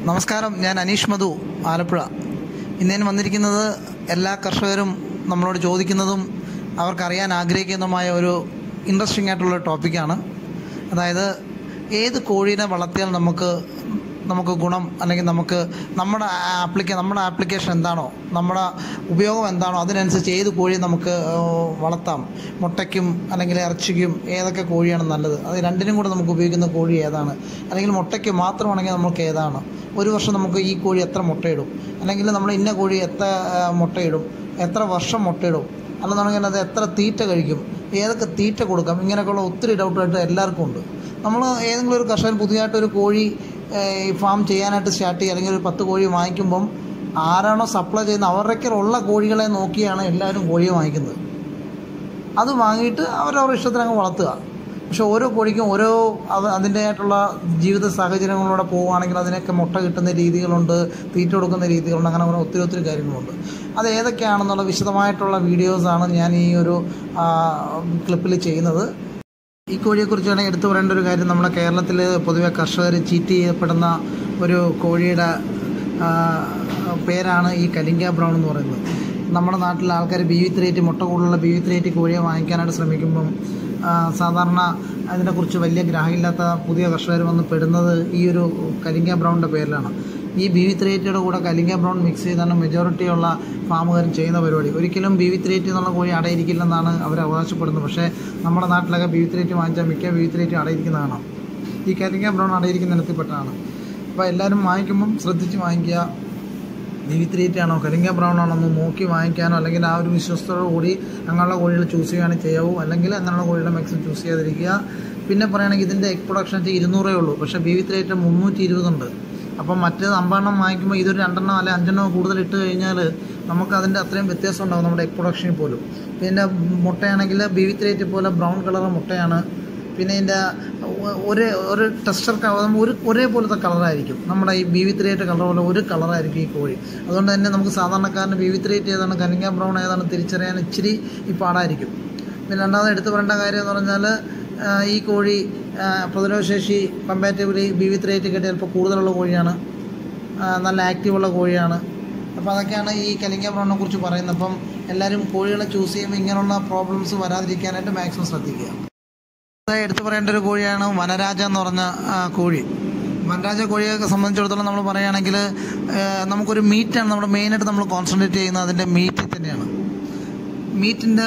നമസ്കാരം ഞാൻ അനീഷ് മധു ആലപ്പുഴ ഇന്ന് ഞാൻ വന്നിരിക്കുന്നത് എല്ലാ കർഷകരും നമ്മളോട് ചോദിക്കുന്നതും അവർക്കറിയാൻ ആഗ്രഹിക്കുന്നതുമായ ഒരു ഇൻട്രസ്റ്റിംഗ് ആയിട്ടുള്ള ടോപ്പിക്കാണ് അതായത് ഏത് കോഴീനെ വളർത്തിയാൽ നമുക്ക് നമുക്ക് ഗുണം അല്ലെങ്കിൽ നമുക്ക് നമ്മുടെ ആപ്ലിക്ക നമ്മുടെ ആപ്ലിക്കേഷൻ എന്താണോ നമ്മുടെ ഉപയോഗം എന്താണോ അതിനനുസരിച്ച് ഏത് കോഴി നമുക്ക് ഏഹ്, വളർത്താം മുട്ടയ്ക്കും അല്ലെങ്കിൽ ഇറച്ചിക്കും ഏതൊക്കെ കോഴിയാണ് നല്ലത് അത് രണ്ടിനും കൂടെ നമുക്ക് ഉപയോഗിക്കുന്ന കോഴി ഏതാണ് അല്ലെങ്കിൽ മുട്ടയ്ക്ക് മാത്രമാണെങ്കിൽ നമുക്ക് ഏതാണ് ഒരു വർഷം നമുക്ക് ഈ കോഴി എത്ര മുട്ടയിടും അല്ലെങ്കിൽ നമ്മൾ ഇന്ന കോഴി എത്ര ആ, മുട്ടയിടും എത്ര വർഷം മുട്ടയിടും അല്ലെന്നുണ്ടെങ്കിൽ അത് എത്ര തീറ്റ കഴിക്കും ഏതൊക്കെ തീറ്റ കൊടുക്കാം ഇങ്ങനെയൊക്കെയുള്ള ഒത്തിരി ഡൗട്ടായിട്ട് എല്ലാവർക്കും ഉണ്ട് നമ്മൾ ഏതെങ്കിലും ഒരു കർഷകൻ പുതിയതായിട്ട് ഒരു കോഴി ഏഹ്, ഈ ഫാം ചെയ്യാനായിട്ട് സ്റ്റാർട്ട് ചെയ്യുക അല്ലെങ്കിൽ ഒരു പത്ത് കോഴി വാങ്ങിക്കുമ്പം ആരാണോ സപ്ലൈ ചെയ്യുന്ന അവരുടെ ഉള്ള കോഴികളെ നോക്കിയാണ് എല്ലാവരും കോഴിയെ വാങ്ങിക്കുന്നത് അത് വാങ്ങിയിട്ട് അവരവരുടെ ഇഷ്ടത്തിന് അങ്ങ് വളർത്തുക പക്ഷെ ഓരോ കോഴിക്കും ഓരോ അത് അതിൻ്റെതായിട്ടുള്ള ജീവിത സാഹചര്യങ്ങളിലൂടെ പോവുകയാണെങ്കിൽ അതിനൊക്കെ മുട്ട കിട്ടുന്ന രീതികളുണ്ട് തീറ്റ കൊടുക്കുന്ന രീതികളുണ്ട് അങ്ങനെ അങ്ങനെ ഒത്തിരി ഒത്തിരി കാര്യങ്ങളുണ്ട് അത് ഏതൊക്കെയാണെന്നുള്ള വിശദമായിട്ടുള്ള വീഡിയോസാണ് ഞാൻ ഈ ഒരു ക്ലിപ്പിൽ ചെയ്യുന്നത് ഈ കോഴിയെക്കുറിച്ച് വേണമെങ്കിൽ എടുത്തു പറയേണ്ട ഒരു കാര്യം നമ്മുടെ കേരളത്തിൽ പൊതുവെ കർഷകർ ചീറ്റ് ചെയ്യപ്പെടുന്ന ഒരു കോഴിയുടെ ആ, പേരാണ് ഈ കലിംഗ ബ്രൗൺ എന്ന് പറയുന്നത് നമ്മുടെ നാട്ടിലെ ആൾക്കാർ ബി വി ത്രീറ്റ് മുട്ട കൂടുതലുള്ള ബി വി ത്രീറ്റ് കോഴിയെ വാങ്ങിക്കാനായിട്ട് ശ്രമിക്കുമ്പം ആ, സാധാരണ അതിനെക്കുറിച്ച് വലിയ ഗ്രാഹ്യമില്ലാത്ത പുതിയ കർഷകർ വന്ന് പെടുന്നത് ഈ ഒരു കലിംഗ ബ്രൗണിൻ്റെ പേരിലാണ് ഈ ബി വി ത്രീറ്റിയുടെ കൂടെ കലിംഗ ബ്രൗൺ മിക്സ് ചെയ്താണ് മെജോറിറ്റിയുള്ള ഫാമുകാരും ചെയ്യുന്ന പരിപാടി ഒരിക്കലും ബി വി ത്രീറ്റ് എന്നുള്ള കോഴി അടയിരിക്കില്ലെന്നാണ് അവർ അവകാശപ്പെടുന്നത് പക്ഷേ നമ്മുടെ നാട്ടിലൊക്കെ ബി വി ത്രീറ്റ് വാങ്ങിച്ചാൽ മിക്ക ബി വി ത്രീറ്റ് അടയിരിക്കുന്നതാണ് ഈ കലിംഗ ബ്രൗൺ അടയിരിക്കുന്ന ഇനത്തിൽപ്പെട്ടാണ് അപ്പോൾ എല്ലാവരും വാങ്ങിക്കുമ്പം ശ്രദ്ധിച്ച് വാങ്ങിക്കുക ബി വി ത്രീറ്റ് ആണോ കലിംഗ ബ്രൗൺ ആണോ എന്ന് നോക്കി വാങ്ങിക്കാനോ അല്ലെങ്കിൽ ആ ഒരു വിശ്വസ്തയോടു കൂടി അങ്ങനെയുള്ള കോഴികൾ ചൂസ് ചെയ്യുകയാണ് ചെയ്യാവൂ അല്ലെങ്കിൽ അങ്ങനെയുള്ള കോഴികളെ മാക്സിമം ചൂസ് ചെയ്യാതിരിക്കുക പിന്നെ പറയുകയാണെങ്കിൽ ഇതിൻ്റെ എഗ് പ്രൊഡക്ഷൻ വെച്ചാൽ ഇരുന്നൂറേ ഉള്ളൂ പക്ഷേ ബി വി ത്രീറ്റ് മുന്നൂറ്റി ഇരുപതുണ്ട് അപ്പം മറ്റേത് അമ്പെണ്ണം വാങ്ങിക്കുമ്പോൾ ഇതൊരു രണ്ടെണ്ണം അല്ലെങ്കിൽ അഞ്ചെണ്ണോ കൂടുതൽ ഇട്ട് കഴിഞ്ഞാൽ നമുക്ക് അതിൻ്റെ അത്രയും വ്യത്യാസം ഉണ്ടാകും നമ്മുടെ എഗ് പ്രൊഡക്ഷനിൽ പോലും പിന്നെ മുട്ടയാണെങ്കിൽ ബി വി ത്രീറ്റ് പോലെ ബ്രൗൺ കളർ മുട്ടയാണ് പിന്നെ ഇതിൻ്റെ ഒരു ഒരു ടെക്സ്ചർ ഒരു ഒരേപോലത്തെ കളറായിരിക്കും നമ്മുടെ ഈ ബി വി ത്രീയുടെ കളർ പോലെ ഒരു കളറായിരിക്കും ഈ കോഴി അതുകൊണ്ട് തന്നെ നമുക്ക് സാധാരണക്കാരന് ബി വി ത്രീറ്റ് ഏതാണ് കലിംഗ ബ്രൗൺ ഏതാണ് തിരിച്ചറിയാൻ ഇച്ചിരി ഈ പാടായിരിക്കും പിന്നെ രണ്ടാമത് എടുത്തു പറയേണ്ട കാര്യം എന്ന് പറഞ്ഞാൽ ആ, ഈ കോഴി ആ, പ്രതിരോധശേഷി കമ്പാരിറ്റീവ്ലി ബി വി ത്രീറ്റ് കിട്ടിയ ചിലപ്പോൾ കൂടുതലുള്ള കോഴിയാണ് ആ, നല്ല ആക്റ്റീവുള്ള കോഴിയാണ് അപ്പോൾ അതൊക്കെയാണ് ഈ കലിംഗ ബ്രൗണിനെ കുറിച്ച് പറയുന്നത് അപ്പം എല്ലാവരും കോഴികളെ ചൂസ് ചെയ്യുമ്പോൾ ഇങ്ങനെയുള്ള പ്രോബ്ലംസ് വരാതിരിക്കാനായിട്ട് മാക്സിമം ശ്രദ്ധിക്കുക അടുത്തതായി എടുത്തു പറയേണ്ട ഒരു കോഴിയാണ് വനരാജ എന്ന് പറഞ്ഞ ആ, കോഴി വനരാജ കോഴിയെ സംബന്ധിച്ചിടത്തോളം നമ്മൾ പറയുകയാണെങ്കിൽ ആ, നമുക്കൊരു മീറ്റാണ് നമ്മുടെ മെയിനായിട്ട് നമ്മൾ കോൺസെൻട്രേറ്റ് ചെയ്യുന്നത് അതിൻ്റെ മീറ്റിൽ തന്നെയാണ് മീറ്റിൻ്റെ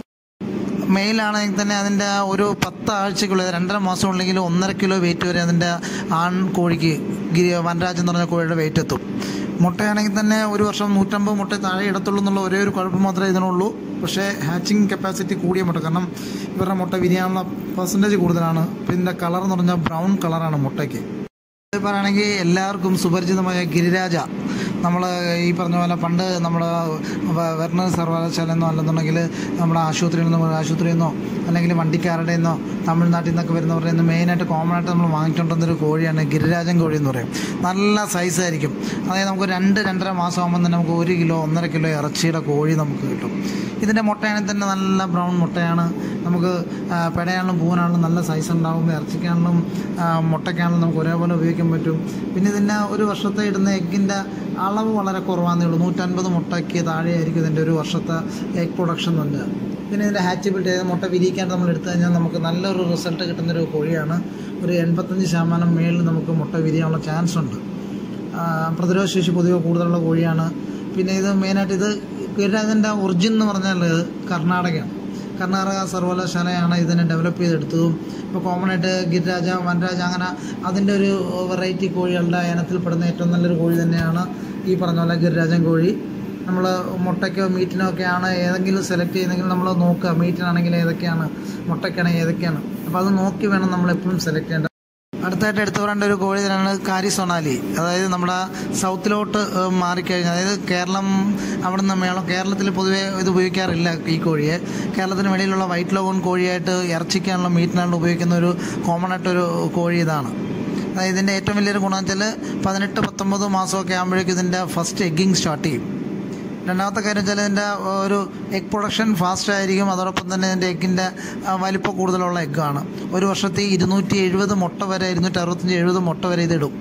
മെയിലാണെങ്കിൽ തന്നെ അതിൻ്റെ ഒരു പത്ത് ആഴ്ചക്കുള്ളിൽ രണ്ടര മാസം ഉണ്ടെങ്കിൽ ഒന്നര കിലോ വെയിറ്റ് വരെ അതിൻ്റെ ആൺ കോഴിക്ക് ഗിരി വനരാജ് എന്ന് പറഞ്ഞ കോഴിയുടെ വെയിറ്റ് എത്തും മുട്ടയാണെങ്കിൽ തന്നെ ഒരു വർഷം നൂറ്റമ്പത് മുട്ട താഴെ ഇടത്തുള്ളൂ എന്നുള്ള ഒരേ ഒരു കുഴപ്പം മാത്രമേ ഇതിനുള്ളൂ പക്ഷേ ഹാച്ചിങ് കപ്പാസിറ്റി കൂടിയ മുട്ട കാരണം ഇവരുടെ മുട്ട വിരിയാനുള്ള പെർസെൻറ്റേജ് കൂടുതലാണ് പിന്നെ ഇതിൻ്റെ കളർ എന്ന് പറഞ്ഞാൽ ബ്രൗൺ കളറാണ് മുട്ടയ്ക്ക് ഇത് പറയുകയാണെങ്കിൽ എല്ലാവർക്കും സുപരിചിതമായ ഗിരിരാജ നമ്മൾ ഈ പറഞ്ഞ പോലെ പണ്ട് നമ്മൾ വെറ്ററിനറി സർവകലാശാല എന്നോ അല്ലെന്നുണ്ടെങ്കിൽ നമ്മുടെ ആശുപത്രിയിൽ നിന്നോ ആശുപത്രിയിൽ നിന്നോ അല്ലെങ്കിൽ വണ്ടിക്കാരുടെ നിന്നോ തമിഴ്നാട്ടിൽ നിന്നൊക്കെ വരുന്നവരുടെ നിന്ന് മെയിനായിട്ട് കോമൺ ആയിട്ട് നമ്മൾ വാങ്ങിച്ചുകൊണ്ടിരുന്നൊരു കോഴിയാണ് ഗിരിരാജൻ കോഴി എന്ന് പറയും നല്ല സൈസായിരിക്കും അതായത് നമുക്ക് രണ്ട് രണ്ടര മാസം ആകുമ്പോൾ തന്നെ നമുക്ക് ഒരു കിലോ ഒന്നര കിലോ ഇറച്ചിയുടെ കോഴി നമുക്ക് കിട്ടും ഇതിൻ്റെ മുട്ടയാണെങ്കിൽ തന്നെ നല്ല ബ്രൗൺ മുട്ടയാണ് നമുക്ക് ആ, പെടയാണെങ്കിലും പൂവനാണെങ്കിലും നല്ല സൈസ് ഉണ്ടാവും ഇറച്ചിക്കാണെങ്കിലും ആ, മുട്ടയ്ക്കാണെങ്കിലും നമുക്ക് ഒരേപോലെ ഉപയോഗിക്കാൻ പറ്റും പിന്നെ ഇതിൻ്റെ ഒരു വർഷത്തെ ഇടുന്ന എഗ്ഗിൻ്റെ അളവ് വളരെ കുറവാണെന്നേ ഉള്ളൂ നൂറ്റൻപത് മുട്ടയ്ക്ക് താഴെയായിരിക്കും ഇതിൻ്റെ ഒരു വർഷത്തെ എഗ് പ്രൊഡക്ഷൻ തന്നെ പിന്നെ ഇതിൻ്റെ ഹാച്ചബിലിറ്റി അതായത് മുട്ട വിരിയിക്കാൻ നമ്മൾ എടുത്തു കഴിഞ്ഞാൽ നമുക്ക് നല്ലൊരു റിസൾട്ട് കിട്ടുന്നൊരു കോഴിയാണ് ഒരു എൺപത്തഞ്ച് ശതമാനം മേളിൽ നമുക്ക് മുട്ട വിരിയാനുള്ള ചാൻസ് ഉണ്ട് ആ, പ്രതിരോധശേഷി പൊതുവെ കൂടുതലുള്ള കോഴിയാണ് പിന്നെ ഇത് മെയിനായിട്ട് ഇത് ഗിരിരാജൻ്റെ ഒറിജിൻ എന്ന് പറഞ്ഞാൽ കർണാടകയാണ് കർണാടക സർവകലാശാലയാണ് ഇതിനെ ഡെവലപ്പ് ചെയ്തെടുത്തതും ഇപ്പോൾ കോമൺ ആയിട്ട് ഗിരിരാജ വനരാജ അങ്ങനെ അതിൻ്റെ ഒരു വെറൈറ്റി കോഴികളുടെ ഇനത്തിൽപ്പെടുന്ന ഏറ്റവും നല്ലൊരു കോഴി തന്നെയാണ് ഈ പറഞ്ഞ പോലെ ഗിരിരാജൻ കോഴി നമ്മൾ മുട്ടയ്ക്കോ മീറ്റിനോ ഒക്കെയാണ് ഏതെങ്കിലും സെലക്ട് ചെയ്യുന്നെങ്കിൽ നമ്മൾ നോക്കുക മീറ്റിനാണെങ്കിൽ ഏതൊക്കെയാണ് മുട്ടയ്ക്കാണെങ്കിൽ ഏതൊക്കെയാണ് അപ്പോൾ അത് നോക്കി വേണം നമ്മൾ എപ്പോഴും സെലക്ട് ചെയ്യേണ്ടത് അടുത്തായിട്ട് എടുത്തു പറയേണ്ട ഒരു കോഴി തന്നെയാണ് കാരി സൊണാലി അതായത് നമ്മുടെ സൗത്തിലോട്ട് ഏഹ്, മാറിക്കഴിഞ്ഞാൽ അതായത് കേരളം അവിടെ നിന്ന് മേളം കേരളത്തിൽ പൊതുവേ ഇത് ഉപയോഗിക്കാറില്ല ഈ കോഴിയെ കേരളത്തിന് വെളിയിലുള്ള വൈറ്റ് ലോഗോൺ കോഴിയായിട്ട് ഇറച്ചിക്കാനുള്ള മീറ്റിനാണല്ലോ ഉപയോഗിക്കുന്ന ഒരു കോമൺ ആയിട്ടൊരു കോഴി ഇതാണ് അതായത് ഇതിൻ്റെ ഏറ്റവും വലിയൊരു ഗുണം വെച്ചാൽ പതിനെട്ട് പത്തൊമ്പത് മാസമൊക്കെ ആകുമ്പോഴേക്കും ഇതിൻ്റെ ഫസ്റ്റ് എഗ്ഗിങ് സ്റ്റാർട്ട് ചെയ്യും രണ്ടാമത്തെ കാര്യം വെച്ചാൽ ഇതിൻ്റെ ഒരു എഗ് പ്രൊഡക്ഷൻ ഫാസ്റ്റ് ആയിരിക്കും അതോടൊപ്പം തന്നെ ഇതിൻ്റെ എഗ്ഗിൻ്റെ വലിപ്പം കൂടുതലുള്ള എഗ്ഗാണ് ഒരു വർഷത്തെ ഇരുന്നൂറ്റി എഴുപത് മുട്ട വരെ ഇരുന്നൂറ്റി അറുപത്തഞ്ച് എഴുപത് മുട്ട വരെ ഇതിടും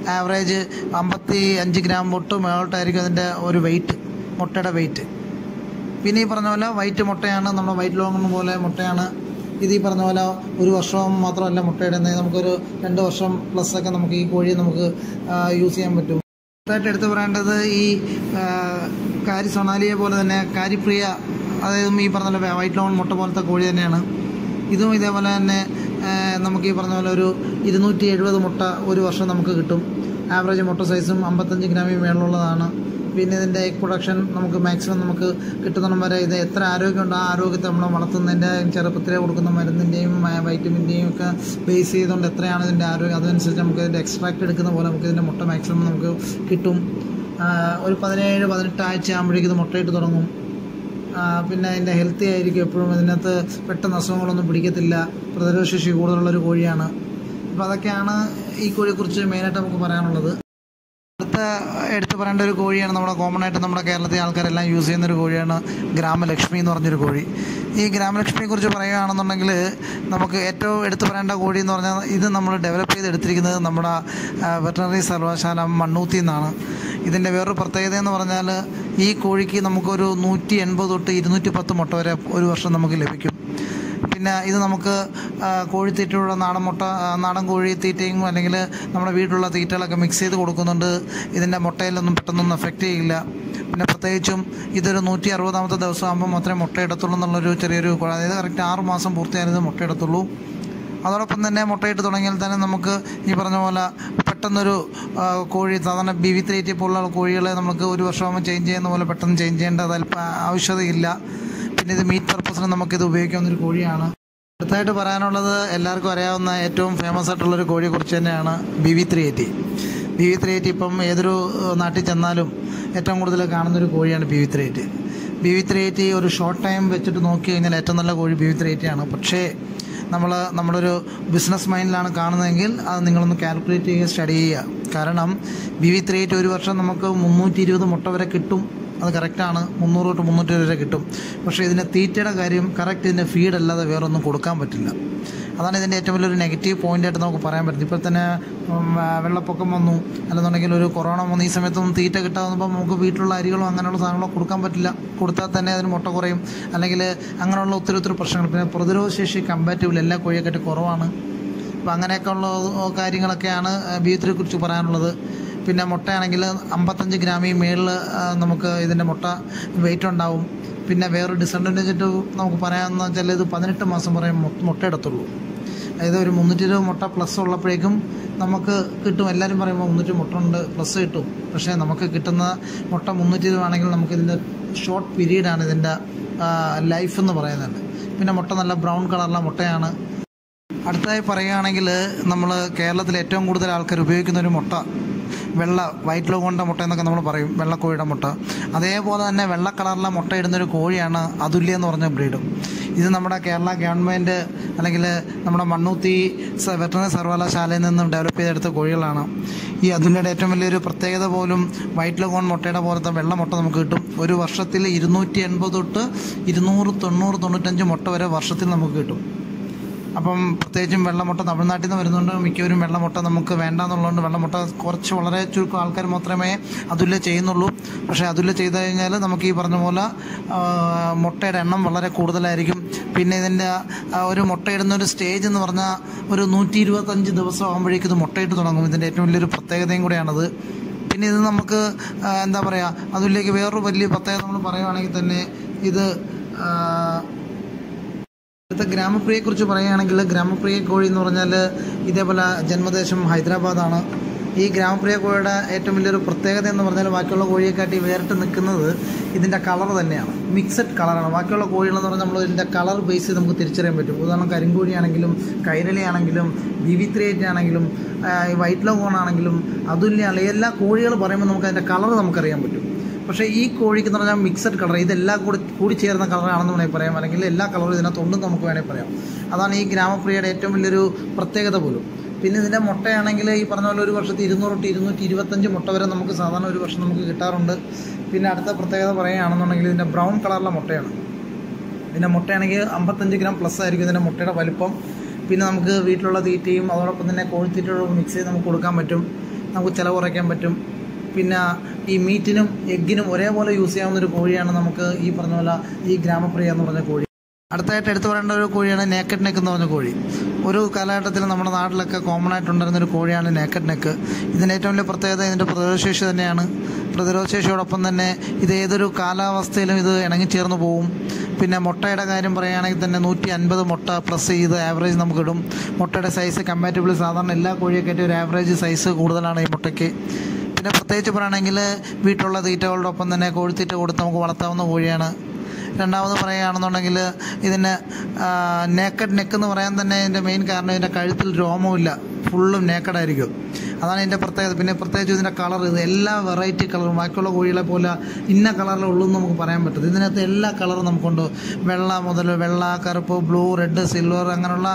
ആവറേജ് അമ്പത്തി അഞ്ച് ഗ്രാം തൊട്ട് മേളോട്ടായിരിക്കും അതിൻ്റെ ഒരു വെയിറ്റ് മുട്ടയുടെ വെയിറ്റ് പിന്നെ ഈ പറഞ്ഞ പോലെ വൈറ്റ് മുട്ടയാണ് നമ്മുടെ വൈറ്റ് ലോങ് പോലെ മുട്ടയാണ് ഇത് ഈ പറഞ്ഞ പോലെ ഒരു വർഷം മാത്രമല്ല മുട്ടയിടുന്നത് നമുക്കൊരു രണ്ട് വർഷം പ്ലസ് ഒക്കെ നമുക്ക് ഈ കോഴിയെ നമുക്ക് യൂസ് ചെയ്യാൻ പറ്റും അടുത്തായിട്ട് എടുത്തു പറയേണ്ടത് ഈ ആ, കാരി സൊണാലിയെ പോലെ തന്നെ കാരിപ്രിയ അതായത് ഈ പറഞ്ഞ പോലെ വൈറ്റ് ലോൺ മുട്ട പോലത്തെ കോഴി തന്നെയാണ് ഇതും ഇതേപോലെ തന്നെ ആ, നമുക്ക് ഈ പറഞ്ഞ പോലെ ഒരു ഇരുന്നൂറ്റി എഴുപത് മുട്ട ഒരു വർഷം നമുക്ക് കിട്ടും ആവറേജ് മുട്ട സൈസും അമ്പത്തഞ്ച് ഗ്രാമിൽ മേളുള്ളതാണ് പിന്നെ ഇതിൻ്റെ എഗ് പ്രൊഡക്ഷൻ നമുക്ക് മാക്സിമം നമുക്ക് കിട്ടുന്നിടം വരെ ഇത് എത്ര ആരോഗ്യമുണ്ടോ ആ ആരോഗ്യത്തെ നമ്മൾ വളർത്തുന്നതിൻ്റെ ചെറുപ്പത്തിലേ കൊടുക്കുന്ന മരുന്നിൻ്റെയും വൈറ്റമിൻ്റെയും ഒക്കെ ബേസ് ചെയ്തുകൊണ്ട് എത്രയാണ് ഇതിൻ്റെ ആരോഗ്യം അതനുസരിച്ച് നമുക്ക് ഇതിൻ്റെ എക്സ്ട്രാക്ട് എടുക്കുന്ന പോലെ നമുക്ക് ഇതിൻ്റെ മുട്ട മാക്സിമം നമുക്ക് കിട്ടും ആ, ഒരു പതിനേഴ് പതിനെട്ട് ആഴ്ച ആകുമ്പോഴേക്കും ഇത് മുട്ടയിട്ട് തുടങ്ങും ആ, പിന്നെ അതിൻ്റെ ഹെൽത്തി ആയിരിക്കും എപ്പോഴും ഇതിനകത്ത് പെട്ടെന്ന് അസുഖങ്ങളൊന്നും പിടിക്കത്തില്ല പ്രതിരോധശേഷി കൂടുതലുള്ളൊരു കോഴിയാണ് അപ്പോൾ അതൊക്കെയാണ് ഈ കോഴിയെക്കുറിച്ച് മെയിനായിട്ട് നമുക്ക് പറയാനുള്ളത് അടുത്ത എടുത്തു പറയേണ്ട ഒരു കോഴിയാണ് നമ്മുടെ കോമൺ ആയിട്ട് നമ്മുടെ കേരളത്തിലെ ആൾക്കാരെല്ലാം യൂസ് ചെയ്യുന്ന ഒരു കോഴിയാണ് ഗ്രാമലക്ഷ്മി എന്ന് പറഞ്ഞൊരു കോഴി ഈ ഗ്രാമലക്ഷ്മിയെ കുറിച്ച് പറയുകയാണെന്നുണ്ടെങ്കിൽ നമുക്ക് ഏറ്റവും എടുത്തു പറയേണ്ട കോഴി എന്ന് പറഞ്ഞാൽ ഇത് നമ്മൾ ഡെവലപ്പ് ചെയ്തെടുത്തിരിക്കുന്നത് നമ്മുടെ വെറ്ററിനറി സർവകലാശാല മണ്ണൂത്തി നിന്നാണ് ഇതിൻ്റെ വേറൊരു പ്രത്യേകത എന്ന് പറഞ്ഞാൽ ഈ കോഴിക്ക് നമുക്കൊരു നൂറ്റി എൺപത് തൊട്ട് ഇരുന്നൂറ്റി പത്ത് മുട്ട വരെ ഒരു വർഷം നമുക്ക് ലഭിക്കും പിന്നെ ഇത് നമുക്ക് ആ, കോഴിത്തീറ്റയുള്ള നാടൻ മുട്ട ആ, നാടൻ കോഴി തീറ്റയും അല്ലെങ്കിൽ നമ്മുടെ വീട്ടിലുള്ള തീറ്റകളൊക്കെ മിക്സ് ചെയ്ത് കൊടുക്കുന്നുണ്ട് ഇതിൻ്റെ മുട്ടയിലൊന്നും പെട്ടെന്നൊന്നും എഫക്റ്റ് ചെയ്യില്ല പിന്നെ പ്രത്യേകിച്ചും ഇതൊരു നൂറ്റി അറുപതാമത്തെ ദിവസം ആകുമ്പോൾ മാത്രമേ മുട്ടയിടത്തുള്ളൂ എന്നുള്ളൊരു ചെറിയൊരു കുഴ- അതായത് കറക്റ്റ് ആറ് മാസം പൂർത്തിയായത് മുട്ടയിടത്തുള്ളൂ അതോടൊപ്പം തന്നെ മുട്ടയിട്ട് തുടങ്ങിയാൽ തന്നെ നമുക്ക് ഈ പറഞ്ഞ പോലെ പെട്ടെന്നൊരു ആ, കോഴി സാധാരണ ബി വി ത്രീറ്റി പോലുള്ള കോഴികളെ നമുക്ക് ഒരു വർഷമാകുമ്പോൾ ചേഞ്ച് ചെയ്യുന്ന പോലെ പെട്ടെന്ന് ചേഞ്ച് ചെയ്യേണ്ട അല്പം ആവശ്യതയില്ല പിന്നെ ഇത് മീറ്റ് പർപ്പസിന് നമുക്കിത് ഉപയോഗിക്കാവുന്ന ഒരു കോഴിയാണ് അടുത്തായിട്ട് പറയാനുള്ളത് എല്ലാവർക്കും അറിയാവുന്ന ഏറ്റവും ഫേമസ് ആയിട്ടുള്ളൊരു കോഴിയെ കുറിച്ച് തന്നെയാണ് B V three eighty B V three eighty ഇപ്പം ഏതൊരു ഏഹ്, നാട്ടിൽ ചെന്നാലും ഏറ്റവും കൂടുതൽ കാണുന്നൊരു കോഴിയാണ് B V three eighty B V three eighty ഒരു ഷോർട്ട് ടൈം വെച്ചിട്ട് നോക്കി കഴിഞ്ഞാൽ ഏറ്റവും നല്ല കോഴി ബി വി ത്രീ എയ്റ്റി ആണ് പക്ഷേ നമ്മൾ നമ്മളൊരു ബിസിനസ് മൈൻഡിലാണ് കാണുന്നതെങ്കിൽ അത് നിങ്ങളൊന്ന് കാൽക്കുലേറ്റ് ചെയ്യുക സ്റ്റഡി ചെയ്യുക കാരണം ബി വി ത്രീ എയ്റ്റ് ഒരു വർഷം നമുക്ക് മുന്നൂറ്റി ഇരുപത് മുട്ട വരെ കിട്ടും അത് കറക്റ്റാണ് മുന്നൂറ് തൊട്ട് മുന്നൂറ്റി വരെ കിട്ടും പക്ഷേ ഇതിൻ്റെ തീറ്റയുടെ കാര്യം കറക്റ്റ് ഇതിൻ്റെ ഫീഡ് അല്ലാതെ വേറെ ഒന്നും കൊടുക്കാൻ പറ്റില്ല അതാണ് ഇതിൻ്റെ ഏറ്റവും വലിയൊരു നെഗറ്റീവ് പോയിന്റ് ആയിട്ട് നമുക്ക് പറയാൻ പറ്റും ഇപ്പോൾ തന്നെ ഉം, ആ, വെള്ളപ്പൊക്കം വന്നു അല്ലെന്നുണ്ടെങ്കിൽ ഒരു കൊറോണ വന്നു ഈ സമയത്തൊന്നും തീറ്റ കിട്ടാവുന്നപ്പോൾ നമുക്ക് വീട്ടിലുള്ള അരികളോ അങ്ങനെയുള്ള സാധനങ്ങളോ കൊടുക്കാൻ പറ്റില്ല കൊടുത്താൽ തന്നെ അതിന് മുട്ട കുറയും അല്ലെങ്കിൽ അങ്ങനെയുള്ള ഒത്തിരി ഒത്തിരി പ്രശ്നങ്ങൾ പിന്നെ പ്രതിരോധ ശേഷി കമ്പാറ്റീവ് എല്ലാ കോഴിയെക്കാട്ടി കുറവാണ് അപ്പോൾ അങ്ങനെയൊക്കെ ഉള്ള കാര്യങ്ങളൊക്കെയാണ് ബീഫിനെ കുറിച്ച് പറയാനുള്ളത് പിന്നെ മുട്ടയാണെങ്കിൽ അമ്പത്തഞ്ച് ഗ്രാമിൽ മേളിൽ നമുക്ക് ഇതിൻ്റെ മുട്ട വെയിറ്റ് ഉണ്ടാവും പിന്നെ വേറൊരു ഡിസഡ്വാൻറ്റേജ് ആയിട്ട് നമുക്ക് പറയാമെന്ന് വെച്ചാൽ ഇത് പതിനെട്ട് മാസം വരെ മു- മുട്ടയിടത്തുള്ളൂ അതായത് ഒരു മുന്നൂറ്റി ഇരുപത് മുട്ട പ്ലസ് ഉള്ളപ്പോഴേക്കും നമുക്ക് കിട്ടും എല്ലാവരും പറയുമ്പോൾ മുന്നൂറ്റി മുട്ട ഉണ്ട് പ്ലസ് കിട്ടും പക്ഷേ നമുക്ക് കിട്ടുന്ന മുട്ട മുന്നൂറ്റി ഇരുപത് ആണെങ്കിൽ നമുക്കിതിൻ്റെ ഷോർട്ട് പീരീഡാണ് ഇതിൻ്റെ ലൈഫ് എന്ന് പറയുന്നത് പിന്നെ മുട്ട നല്ല ബ്രൗൺ കളറുള്ള മുട്ടയാണ് അടുത്തതായി പറയുകയാണെങ്കിൽ നമ്മൾ കേരളത്തിൽ ഏറ്റവും കൂടുതൽ ആൾക്കാർ ഉപയോഗിക്കുന്ന ഒരു മുട്ട വെള്ള വൈറ്റ് ലോഗോണ്ട മുട്ട എന്നൊക്കെ നമ്മൾ പറയും വെള്ളക്കോഴിയുടെ മുട്ട അതേപോലെ തന്നെ വെള്ള കളറിലെ മുട്ട ഇടുന്ന ഒരു കോഴിയാണ് അതുല്യ എന്ന് പറഞ്ഞ ബ്രീഡും ഇത് നമ്മുടെ കേരള ഗവൺമെൻറ് അല്ലെങ്കിൽ നമ്മുടെ മണ്ണൂത്തി സ- വെറ്ററിനറി സർവകലാശാലയിൽ നിന്നും ഡെവലപ്പ് ചെയ്തെടുത്ത കോഴികളാണ് ഈ അതുല്യയുടെ ഏറ്റവും വലിയൊരു പ്രത്യേകത പോലും വൈറ്റ് ലഗോൺ മുട്ടയുടെ പോലത്തെ വെള്ള മുട്ട നമുക്ക് കിട്ടും ഒരു വർഷത്തിൽ ഇരുന്നൂറ്റി എൺപത് തൊട്ട് ഇരുന്നൂറ് തൊണ്ണൂറ് തൊണ്ണൂറ്റഞ്ച് മുട്ട വരെ വർഷത്തിൽ നമുക്ക് കിട്ടും അപ്പം പ്രത്യേകിച്ചും വെള്ളമുട്ട തമിഴ്നാട്ടിൽ നിന്ന് വരുന്നതുകൊണ്ട് മിക്കവരും വെള്ളമുട്ട നമുക്ക് വേണ്ടാന്നുള്ളതുകൊണ്ട് വെള്ളമുട്ട കുറച്ച് വളരെ ചുരുക്കം ആൾക്കാർ മാത്രമേ അതുല്യ ചെയ്യുന്നുള്ളൂ പക്ഷേ അതുല്യ ചെയ്ത് കഴിഞ്ഞാൽ നമുക്ക് ഈ പറഞ്ഞ പോലെ ആ, മുട്ടയുടെ എണ്ണം വളരെ കൂടുതലായിരിക്കും പിന്നെ ഇതിൻ്റെ ആ, ഒരു മുട്ടയിടുന്ന ഒരു സ്റ്റേജ് എന്ന് പറഞ്ഞാൽ ഒരു നൂറ്റി ഇരുപത്തഞ്ച് ദിവസം ആകുമ്പോഴേക്കും ഇത് മുട്ടയിട്ട് തുടങ്ങും ഇതിൻ്റെ ഏറ്റവും വലിയൊരു പ്രത്യേകതയും കൂടെയാണത് പിന്നെ ഇത് നമുക്ക് ആ, എന്താ പറയുക അതുലേക്ക് വേറൊരു വലിയ പ്രത്യേകത നമ്മൾ പറയുവാണെങ്കിൽ തന്നെ ഇത് ആ, അടുത്ത ഗ്രാമപ്രിയെ കുറിച്ച് പറയുകയാണെങ്കിൽ ഗ്രാമപ്രിയ കോഴി എന്ന് പറഞ്ഞാൽ ഇതേപോലെ ജന്മദേശം ഹൈദരാബാദാണ് ഈ ഗ്രാമപ്രിയ കോഴിയുടെ ഏറ്റവും വലിയൊരു പ്രത്യേകത എന്ന് പറഞ്ഞാൽ ബാക്കിയുള്ള കോഴിയെക്കാട്ടി വേറിട്ട് നിൽക്കുന്നത് ഇതിൻ്റെ കളർ തന്നെയാണ് മിക്സഡ് കളറാണ് ബാക്കിയുള്ള കോഴികളെന്ന് പറഞ്ഞാൽ നമ്മൾ ഇതിൻ്റെ കളർ ബേസ് ചെയ്ത് നമുക്ക് തിരിച്ചറിയാൻ പറ്റും ഉദാഹരണം കരിങ്കോഴിയാണെങ്കിലും കൈരളിയാണെങ്കിലും ബി ത്രീ എയ്റ്റ് ആണെങ്കിലും ആ, ഈ വൈറ്റ് ലോഗോൺ ആണെങ്കിലും അതുല്യാണെങ്കിലും എല്ലാ കോഴികൾ പറയുമ്പോൾ നമുക്ക് അതിൻ്റെ കളർ നമുക്കറിയാൻ പറ്റും പക്ഷേ ഈ കോഴിക്ക് എന്ന് പറഞ്ഞാൽ മിക്സഡ് കളർ ഇതെല്ലാം കൂടി കൂടി ചേർന്ന കളറാണെന്ന് വേണമെങ്കിൽ പറയാം അല്ലെങ്കിൽ എല്ലാ കളറും ഇതിനകത്തുണ്ടെന്ന് നമുക്ക് വേണമെങ്കിൽ പറയാം അതാണ് ഈ ഗ്രാമപ്രിയയുടെ ഏറ്റവും വലിയൊരു പ്രത്യേകത പോലും പിന്നെ ഇതിൻ്റെ മുട്ടയാണെങ്കിൽ ഈ പറഞ്ഞ പോലെ ഒരു വർഷത്തിൽ ഇരുന്നൂറ് തൊട്ട് ഇരുന്നൂറ്റി ഇരുപത്തഞ്ച് മുട്ട വരെ നമുക്ക് സാധാരണ ഒരു വർഷം നമുക്ക് കിട്ടാറുണ്ട് പിന്നെ അടുത്ത പ്രത്യേകത പറയുകയാണെന്നുണ്ടെങ്കിൽ ഇതിൻ്റെ ബ്രൗൺ കളറിലെ മുട്ടയാണ് ഇതിൻ്റെ മുട്ടയാണെങ്കിൽ അമ്പത്തഞ്ച് ഗ്രാം പ്ലസ് ആയിരിക്കും ഇതിൻ്റെ മുട്ടയുടെ വലിപ്പം പിന്നെ നമുക്ക് വീട്ടിലുള്ള തീറ്റയും അതോടൊപ്പം തന്നെ കോഴിത്തീറ്റയോടും മിക്സ് ചെയ്ത് നമുക്ക് കൊടുക്കാൻ പറ്റും നമുക്ക് ചിലവ് കുറയ്ക്കാൻ പറ്റും പിന്നെ ഈ മീറ്റിനും എഗ്ഗിനും ഒരേപോലെ യൂസ് ചെയ്യാവുന്ന ഒരു കോഴിയാണ് നമുക്ക് ഈ പറഞ്ഞ പോലെ ഈ ഗ്രാമപ്രിയ എന്ന് പറഞ്ഞ കോഴി അടുത്തായിട്ട് എടുത്തു പറയേണ്ട ഒരു കോഴിയാണ് നേക്കഡ് നെക്ക് എന്ന് പറഞ്ഞ കോഴി ഒരു കാലഘട്ടത്തിൽ നമ്മുടെ നാട്ടിലൊക്കെ കോമൺ ആയിട്ടുണ്ടായിരുന്ന ഒരു കോഴിയാണ് നേക്കഡ് നെക്ക് ഇതിന് ഏറ്റവും വലിയ പ്രത്യേകത ഇതിൻ്റെ പ്രതിരോധശേഷി തന്നെയാണ് പ്രതിരോധശേഷിയോടൊപ്പം തന്നെ ഇത് ഏതൊരു കാലാവസ്ഥയിലും ഇത് ഇണങ്ങിച്ചേർന്ന് പോവും പിന്നെ മുട്ടയുടെ കാര്യം പറയുകയാണെങ്കിൽ തന്നെ നൂറ്റി അൻപത് മുട്ട പ്ലസ് ചെയ്ത് ആവറേജ് നമുക്ക് ഇടും മുട്ടയുടെ സൈസ് കമ്പാറ്റബിൾ സാധാരണ എല്ലാ കോഴിയൊക്കെ ഒരു ആവറേജ് സൈസ് കൂടുതലാണ് ഈ മുട്ടയ്ക്ക് പിന്നെ പ്രത്യേകിച്ച് പറയുകയാണെങ്കിൽ വീട്ടിലുള്ള തീറ്റകളോടൊപ്പം തന്നെ കോഴിത്തീറ്റ കൊടുത്ത് നമുക്ക് വളർത്താവുന്ന കോഴിയാണ് രണ്ടാമത് പറയുകയാണെന്നുണ്ടെങ്കിൽ ഇതിന് നേക്കഡ് നെക്ക് എന്ന് പറയാൻ തന്നെ ഇതിൻ്റെ മെയിൻ കാരണം ഇതിൻ്റെ കഴുത്തിൽ രോമമില്ല ഫുള്ളും നേക്കഡായിരിക്കും അതാണ് ഇതിൻ്റെ പ്രത്യേകത പിന്നെ പ്രത്യേകിച്ച് ഇതിൻ്റെ കളർ ഇത് എല്ലാ വെറൈറ്റി കളറും ബാക്കിയുള്ള കോഴികളെ പോലെ ഇന്ന കളറിലേ ഉള്ളൂ എന്ന് നമുക്ക് പറയാൻ പറ്റും ഇതിനകത്ത് എല്ലാ കളറും നമുക്കുണ്ട് വെള്ള മുതൽ വെള്ള കറുപ്പ് ബ്ലൂ റെഡ് സിൽവർ അങ്ങനെയുള്ള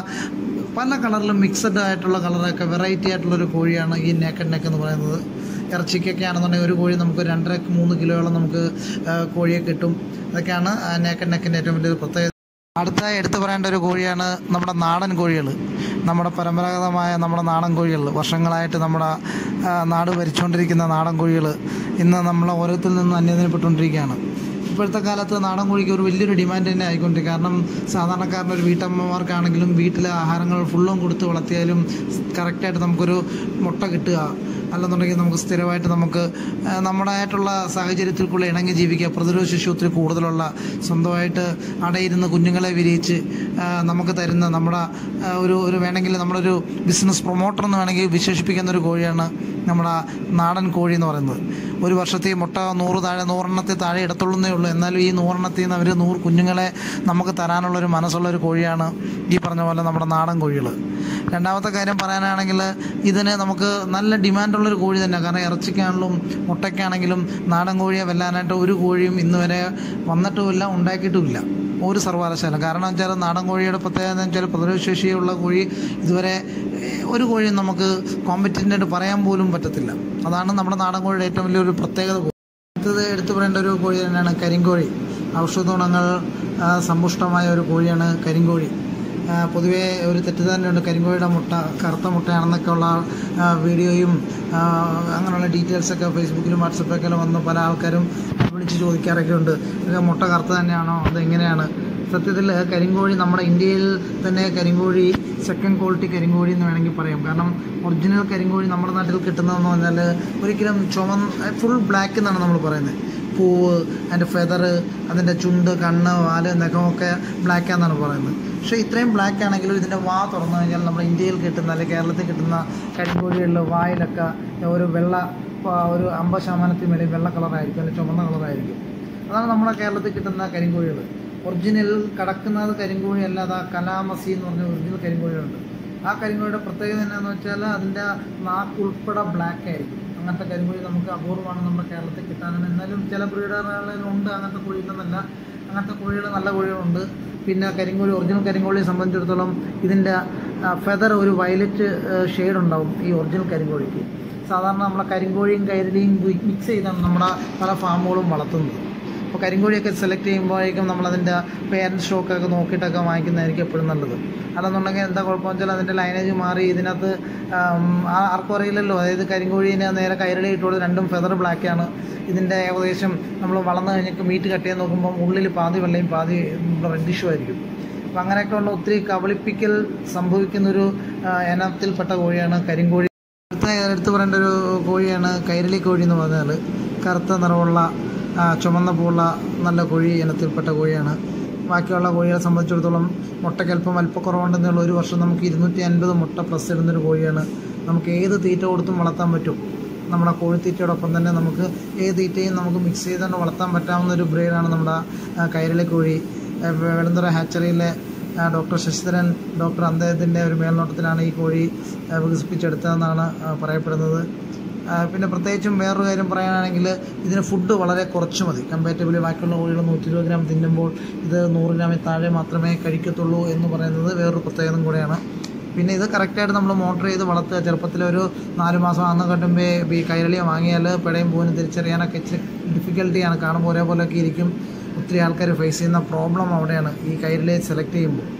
പല കളറിലും മിക്സഡ് ആയിട്ടുള്ള കളറൊക്കെ വെറൈറ്റി ആയിട്ടുള്ളൊരു കോഴിയാണ് ഈ നേക്കഡ് നെക്ക് എന്ന് പറയുന്നത് ഇറച്ചിക്കൊക്കെ ആണെന്നുണ്ടെങ്കിൽ ഒരു കോഴി നമുക്ക് രണ്ടര മൂന്ന് കിലോയോളം നമുക്ക് ആ, കോഴിയെ കിട്ടും അതൊക്കെയാണ് നേക്കഡ് നെക്കിൻ്റെ ഏറ്റവും വലിയൊരു പ്രത്യേകത അടുത്തായി എടുത്തു പറയേണ്ട ഒരു കോഴിയാണ് നമ്മുടെ നാടൻ കോഴികൾ നമ്മുടെ പരമ്പരാഗതമായ നമ്മുടെ നാടൻ കോഴികൾ വർഷങ്ങളായിട്ട് നമ്മുടെ ആ, നാട് ഭരിച്ചുകൊണ്ടിരിക്കുന്ന നാടൻ കോഴികൾ ഇന്ന് നമ്മൾ ഓരോരുത്തരിൽ നിന്ന് അന്യതനപ്പെട്ടുകൊണ്ടിരിക്കുകയാണ് ഇപ്പോഴത്തെ കാലത്ത് നാടൻ കോഴിക്ക് ഒരു വലിയൊരു ഡിമാൻഡ് തന്നെ ആയിക്കൊണ്ടിരിക്കും കാരണം സാധാരണക്കാരൻ്റെ ഒരു വീട്ടമ്മമാർക്കാണെങ്കിലും വീട്ടിലെ ആഹാരങ്ങൾ ഫുള്ളും കൊടുത്ത് വളർത്തിയാലും കറക്റ്റായിട്ട് നമുക്കൊരു മുട്ട കിട്ടുക അല്ലെന്നുണ്ടെങ്കിൽ നമുക്ക് സ്ഥിരമായിട്ട് നമുക്ക് ആ, നമ്മുടേതായിട്ടുള്ള സാഹചര്യത്തിൽക്കുള്ള ഇണങ്ങി ജീവിക്കുക പ്രതിരോധ ശേഷി ഒത്തിരി കൂടുതലുള്ള സ്വന്തമായിട്ട് അടയിരുന്ന് കുഞ്ഞുങ്ങളെ വിരിയിച്ച് ആ, നമുക്ക് തരുന്ന നമ്മുടെ ആ, ഒരു ഒരു വേണമെങ്കിൽ നമ്മളൊരു ബിസിനസ് പ്രൊമോട്ടർ എന്ന് വേണമെങ്കിൽ വിശേഷിപ്പിക്കുന്ന ഒരു കോഴിയാണ് നമ്മുടെ നാടൻ കോഴി എന്ന് പറയുന്നത് ഒരു വർഷത്തെ ഈ മുട്ട നൂറ് താഴെ നൂറെണ്ണത്തിൽ താഴെ ഇടത്തുള്ളൂന്നേ ഉള്ളൂ എന്നാലും ഈ നൂറെണ്ണത്തിൽ നിന്ന് അവർ നൂറ് കുഞ്ഞുങ്ങളെ നമുക്ക് തരാനുള്ളൊരു മനസ്സുള്ള ഒരു കോഴിയാണ് ഈ പറഞ്ഞ പോലെ നമ്മുടെ നാടൻ കോഴികൾ രണ്ടാമത്തെ കാര്യം പറയാനാണെങ്കിൽ ഇതിന് നമുക്ക് നല്ല ഡിമാൻഡുള്ളൊരു കോഴി തന്നെ കാരണം ഇറച്ചിക്കാണെങ്കിലും മുട്ടയ്ക്കാണെങ്കിലും നാടൻ കോഴിയെ വെല്ലാനായിട്ട് ഒരു കോഴിയും ഇന്ന് വരെ വന്നിട്ടുമില്ല ഉണ്ടാക്കിയിട്ടുമില്ല ഒരു സർവകലാശാല കാരണം വെച്ചാൽ നാടൻ കോഴിയുടെ പ്രത്യേകത എന്ന് വെച്ചാൽ പ്രതിരോധശേഷിയുള്ള കോഴി ഇതുവരെ ഏഹ്, ഒരു കോഴിയും നമുക്ക് കോമ്പറ്റൻ്റ് ആയിട്ട് പറയാൻ പോലും പറ്റത്തില്ല അതാണ് നമ്മുടെ നാടൻ കോഴിയുടെ ഏറ്റവും വലിയൊരു പ്രത്യേകത അടുത്തത് എടുത്തു പറയേണ്ട ഒരു കോഴി തന്നെയാണ് കരിങ്കോഴി ഔഷധ ഗുണങ്ങൾ ആ, സമ്പുഷ്ടമായ ഒരു കോഴിയാണ് കരിങ്കോഴി ആ, പൊതുവേ ഒരു തെറ്റിദ്ധാരണയുണ്ട് കരിങ്കോഴിയുടെ മുട്ട കറുത്ത മുട്ടയാണെന്നൊക്കെ ഉള്ള ആ, വീഡിയോയും ആ, അങ്ങനെയുള്ള ഡീറ്റെയിൽസൊക്കെ ഫേസ്ബുക്കിലും വാട്സപ്പിലൊക്കെ വന്ന് പല ആൾക്കാരും വിളിച്ച് ചോദിക്കാറൊക്കെ ഉണ്ട് ഇത് മുട്ട കറുത്ത തന്നെയാണോ അതെങ്ങനെയാണ് സത്യത്തിൽ കരിങ്കോഴി നമ്മുടെ ഇന്ത്യയിൽ തന്നെ കരിങ്കോഴി സെക്കൻഡ് ക്വാളിറ്റി കരിങ്കോഴി എന്ന് വേണമെങ്കിൽ പറയാം കാരണം ഒറിജിനൽ കരിങ്കോഴി നമ്മുടെ നാട്ടിൽ കിട്ടുന്നതെന്ന് പറഞ്ഞാൽ ഒരിക്കലും ചുമന്ന് ഫുൾ ബ്ലാക്ക് എന്നാണ് നമ്മൾ പറയുന്നത് പൂവ് അതിൻ്റെ ഫെദർ അതിൻ്റെ ചുണ്ട് കണ്ണ് വാല് നഖമൊക്കെ ബ്ലാക്ക് എന്നാണ് പറയുന്നത് പക്ഷേ ഇത്രയും ബ്ലാക്ക് ആണെങ്കിലും ഇതിൻ്റെ വാ തുറന്നു കഴിഞ്ഞാൽ നമ്മുടെ ഇന്ത്യയിൽ കിട്ടുന്ന അല്ലെങ്കിൽ കേരളത്തിൽ കിട്ടുന്ന കരിങ്കോഴികളിൽ വായിലൊക്കെ ഒരു വെള്ള പ- ഒരു അമ്പത് ശതമാനത്തിൽ മേളിൽ വെള്ള കളറായിരിക്കും അല്ലെങ്കിൽ ചുമന്ന കളറായിരിക്കും അതാണ് നമ്മുടെ കേരളത്തിൽ കിട്ടുന്ന കരിങ്കോഴികൾ ഒറിജിനൽ കടക്കുന്നത് കരിങ്കോഴി അല്ലാതെ ആ കലാമസി എന്ന് പറഞ്ഞ ഒറിജിനൽ കരിങ്കോഴികളുണ്ട് ആ കരിങ്കോഴിയുടെ പ്രത്യേകത എന്നാന്ന് വെച്ചാൽ അതിൻ്റെ നാക്ക് ഉൾപ്പെടെ ബ്ലാക്ക് ആയിരിക്കും അങ്ങനത്തെ കരിങ്കോഴി നമുക്ക് അപൂർവമാണ് നമ്മുടെ കേരളത്തിൽ കിട്ടാനാണ് എന്നാലും ചില ബ്രീഡറുകളിലുണ്ട് അങ്ങനത്തെ കോഴി ഇല്ലെന്നല്ല അങ്ങനത്തെ കോഴികൾ നല്ല കോഴികളുണ്ട് പിന്നെ കരിങ്കോഴി ഒറിജിനൽ കരിങ്കോഴിയെ സംബന്ധിച്ചിടത്തോളം ഇതിൻ്റെ ഫെദർ ഒരു വയലറ്റ് ഷെയ്ഡ് ഉണ്ടാവും ഈ ഒറിജിനൽ കരിങ്കോഴിക്ക് സാധാരണ നമ്മളെ കരിങ്കോഴിയും കൈരളിയും മിക്സ് ചെയ്താണ് നമ്മുടെ പല ഫാമുകളും വളർത്തുന്നത് അപ്പോൾ കരിങ്കോഴിയൊക്കെ സെലക്ട് ചെയ്യുമ്പോഴേക്കും നമ്മളതിൻ്റെ പേരൻറ്റ് സ്റ്റോക്കൊക്കെ നോക്കിയിട്ടൊക്കെ വാങ്ങിക്കുന്നതായിരിക്കും എപ്പോഴും നല്ലത് അല്ലെന്നുണ്ടെങ്കിൽ എന്താ കുഴപ്പമെന്ന് വെച്ചാൽ അതിൻ്റെ ലൈനേജ് മാറി ഇതിനകത്ത് ആം, ആ- ആർക്കും അറിയില്ലല്ലോ അതായത് കരിങ്കോഴീനെ നേരെ കൈരളി ഇട്ടുകൊണ്ട് രണ്ടും ഫെദർ ബ്ലാക്കാണ് ഇതിൻ്റെ ഏകദേശം നമ്മൾ വളർന്നു കഴിഞ്ഞിട്ട് മീറ്റ് കട്ട് ചെയ്ത് നോക്കുമ്പോൾ ഉള്ളിൽ പാതി വെള്ളയും പാതി റെഡിഷും ആയിരിക്കും അപ്പം അങ്ങനെയൊക്കെയുള്ള ഒത്തിരി കബളിപ്പിക്കൽ സംഭവിക്കുന്നൊരു ആ, ഇനത്തിൽപ്പെട്ട കോഴിയാണ് കരിങ്കോഴി അടുത്ത എടുത്തു പറയേണ്ട ഒരു കോഴിയാണ് കൈരളി കോഴി എന്ന് പറഞ്ഞാൽ കറുത്ത നിറമുള്ള ആ, ചുമന്ന പൂള്ള നല്ല കോഴി ഇനത്തിൽപ്പെട്ട കോഴിയാണ് ബാക്കിയുള്ള കോഴികളെ സംബന്ധിച്ചിടത്തോളം മുട്ടയ്ക്ക് അല്പം അല്പക്കുറവുണ്ടെന്നുള്ള ഒരു വർഷം നമുക്ക് ഇരുന്നൂറ്റി അൻപത് മുട്ട പ്ലസ് ഇടുന്നൊരു കോഴിയാണ് നമുക്ക് ഏത് തീറ്റ കൊടുത്തും വളർത്താൻ പറ്റും നമ്മുടെ കോഴിത്തീറ്റയോടൊപ്പം തന്നെ നമുക്ക് ഏത് തീറ്റയും നമുക്ക് മിക്സ് ചെയ്തുകൊണ്ട് വളർത്താൻ പറ്റാവുന്ന ഒരു ബ്രീഡാണ് നമ്മുടെ ആ, കൈരളി കോഴി ആ, വെളുന്തറ ഹാച്ചറിയിലെ ആ, ഡോക്ടർ ശശിധരൻ ഡോക്ടർ അദ്ദേഹത്തിൻ്റെ ഒരു മേൽനോട്ടത്തിലാണ് ഈ കോഴി ആ, വികസിപ്പിച്ചെടുത്തതെന്നാണ് ആ, പറയപ്പെടുന്നത് ആ, പിന്നെ പ്രത്യേകിച്ചും വേറൊരു കാര്യം പറയാനാണെങ്കിൽ ഇതിന് ഫുഡ് വളരെ കുറച്ച് മതി കമ്പാരിറ്റീവ്ലി ബാക്കിയുള്ള കോഴികൾ നൂറ്റി ഇരുപത് ഗ്രാം തിന്നുമ്പോൾ ഇത് നൂറ് ഗ്രാമിൽ താഴെ മാത്രമേ കഴിക്കത്തുള്ളൂ എന്ന് പറയുന്നത് വേറൊരു പ്രത്യേകത കൂടെയാണ് പിന്നെ ഇത് കറക്റ്റായിട്ട് നമ്മൾ മോട്ടർ ചെയ്ത് വളർത്തുക ചെറുപ്പത്തിലൊരു നാല് മാസം അന്ന് കട്ടുമ്പോൾ ഈ കൈരളിയെ വാങ്ങിയാൽ പിടയും പൂവിനും തിരിച്ചറിയാനൊക്കെ ഇച്ചിരി ഡിഫിക്കൽട്ടിയാണ് കാണുമ്പോൾ ഒരേപോലെയൊക്കെ ഇരിക്കും ഒത്തിരി ആൾക്കാർ ഫേസ് ചെയ്യുന്ന പ്രോബ്ലം അവിടെയാണ് ഈ കൈരളിയെ സെലക്ട് ചെയ്യുമ്പോൾ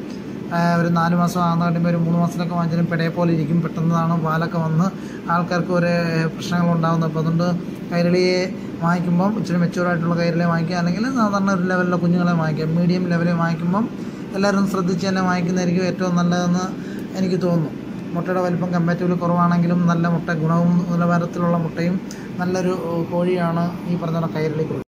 ആ, ഒരു നാല് മാസം ആകുന്ന കഴിയുമ്പോൾ ഒരു മൂന്ന് മാസത്തിലൊക്കെ വാങ്ങിച്ചാലും പെടയെ പോലെ ഇരിക്കും പെട്ടെന്നാണ് പാലൊക്കെ വന്ന് ആൾക്കാർക്ക് ഒരു പ്രശ്നങ്ങളുണ്ടാകുന്നത് അപ്പോൾ അതുകൊണ്ട് കൈരളിയെ വാങ്ങിക്കുമ്പം ഇച്ചിരി മെച്ചൂറായിട്ടുള്ള കൈരളിയെ വാങ്ങിക്കുക അല്ലെങ്കിൽ സാധാരണ ഒരു ലെവലിലെ കുഞ്ഞുങ്ങളെ വാങ്ങിക്കുക മീഡിയം ലെവലിൽ വാങ്ങിക്കുമ്പം എല്ലാവരും ശ്രദ്ധിച്ച് തന്നെ വാങ്ങിക്കുന്നതായിരിക്കും ഏറ്റവും നല്ലതെന്ന് എനിക്ക് തോന്നുന്നു മുട്ടയുടെ വലിപ്പം കമ്പാറ്റീവ്ലി കുറവാണെങ്കിലും നല്ല മുട്ട ഗുണവും നിലവാരത്തിലുള്ള മുട്ടയും നല്ലൊരു കോഴിയാണ് ഈ പറഞ്ഞ കൈരളി കോഴി